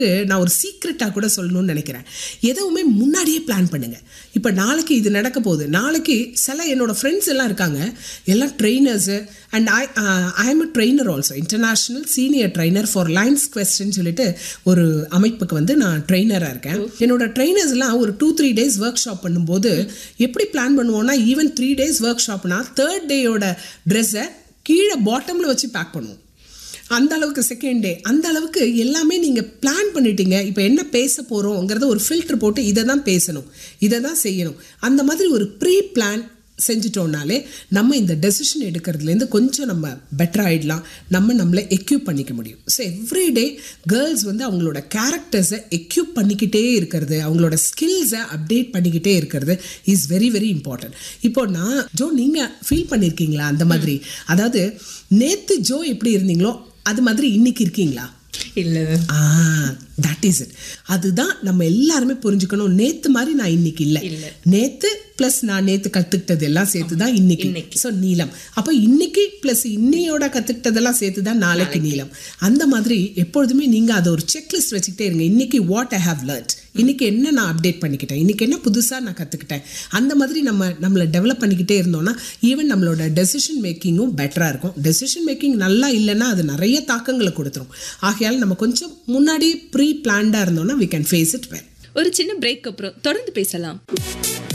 நான் ஒரு சீக்ரெட்டாக கூட சொல்லணும்னு நினைக்கிறேன் எதுவுமே முன்னாடியே பிளான் பண்ணுங்க இப்போ நாளைக்கு இது நடக்க போகுது நாளைக்கு சில என்னோட ஃப்ரெண்ட்ஸ் எல்லாம் இருக்காங்க எல்லாம் trainers and I I am a trainer also international senior trainer for lions question சொல்லிட்டு ஒரு அமைப்புக்கு வந்து நான் ட்ரெயினராக இருக்கேன் என்னோட ட்ரெயினர்ஸ் எல்லாம் ஒரு two three days workshop பண்ணும்போது எப்படி பிளான் பண்ணுவோம்னா ஈவன் த்ரீ டேஸ் ஒர்க் ஷாப்னா தேர்ட் டேயோட ட்ரெஸ்ஸை கீழே பாட்டமில் வச்சு பேக் பண்ணுவோம் அந்த அளவுக்கு செகண்ட் டே அந்த அளவுக்கு எல்லாமே நீங்கள் பிளான் பண்ணிட்டீங்க இப்போ என்ன பேச போகிறோங்கிறத ஒரு ஃபில்டர் போட்டு இதை தான் பேசணும் இதை தான் செய்யணும் அந்த மாதிரி ஒரு ப்ரீ பிளான் செஞ்சிட்டோம்னாலே நம்ம இந்த டெசிஷன் எடுக்கிறதுலேருந்து கொஞ்சம் நம்ம பெட்டர் ஆகிடலாம் நம்ம நம்மளை எக்யூப் பண்ணிக்க முடியும் ஸோ எவ்ரி டே கேர்ள்ஸ் வந்து அவங்களோட கேரக்டர்ஸை எக்யூப் பண்ணிக்கிட்டே இருக்கிறது அவங்களோட ஸ்கில்ஸை அப்டேட் பண்ணிக்கிட்டே இருக்கிறது இஸ் வெரி வெரி இம்பார்ட்டன்ட் இப்போ நான் ஜோ நீங்கள் ஃபீல் பண்ணியிருக்கீங்களா அந்த மாதிரி அதாவது நேற்று ஜோ எப்படி இருந்தீங்களோ அது மாதிரி இன்னைக்கு இருக்கீங்களா இல்ல ஆ தட் இஸ் இட் அதுதான் நம்ம எல்லாருமே புரிஞ்சுக்கணும் நேத்து மாதிரி நான் இன்னைக்கு இல்லை இல்ல. நேத்து ப்ளஸ் நான் நேத்து கத்துக்கிட்டது எல்லாம் சேர்த்து தான் இன்னைக்கு ஸோ நீளம் அப்போ இன்னைக்கு ப்ளஸ் இன்னையோட கத்துக்கிட்டதெல்லாம் சேர்த்து தான் நாளைக்கு நீளம் அந்த மாதிரி எப்பொழுதுமே நீங்க அதை ஒரு செக்லிஸ்ட் வச்சுக்கிட்டே இருங்க இன்னைக்கு வாட் ஐ ஹவ் லேர்ன்ட் இன்னைக்கு என்ன நான் அப்டேட் பண்ணிக்கிட்டேன் இன்னைக்கு என்ன புதுசா நான் கத்துக்கிட்டேன் அந்த மாதிரி நம்ம நம்மளை டெவலப் பண்ணிக்கிட்டே இருந்தோம்னா ஈவன் நம்மளோட டெசிஷன் மேக்கிங்கும் பெட்டரா இருக்கும் டெசிஷன் மேக்கிங் நல்லா இல்லைன்னா அது நிறைய தாக்கங்களை கொடுத்துரும் ஆகையால் நம்ம கொஞ்சம் முன்னாடி ப்ரீ பிளான்டா இருந்தோம்னா we can face it well ஒரு சின்ன பிரேக் அப்புறம் தொடர்ந்து பேசலாம்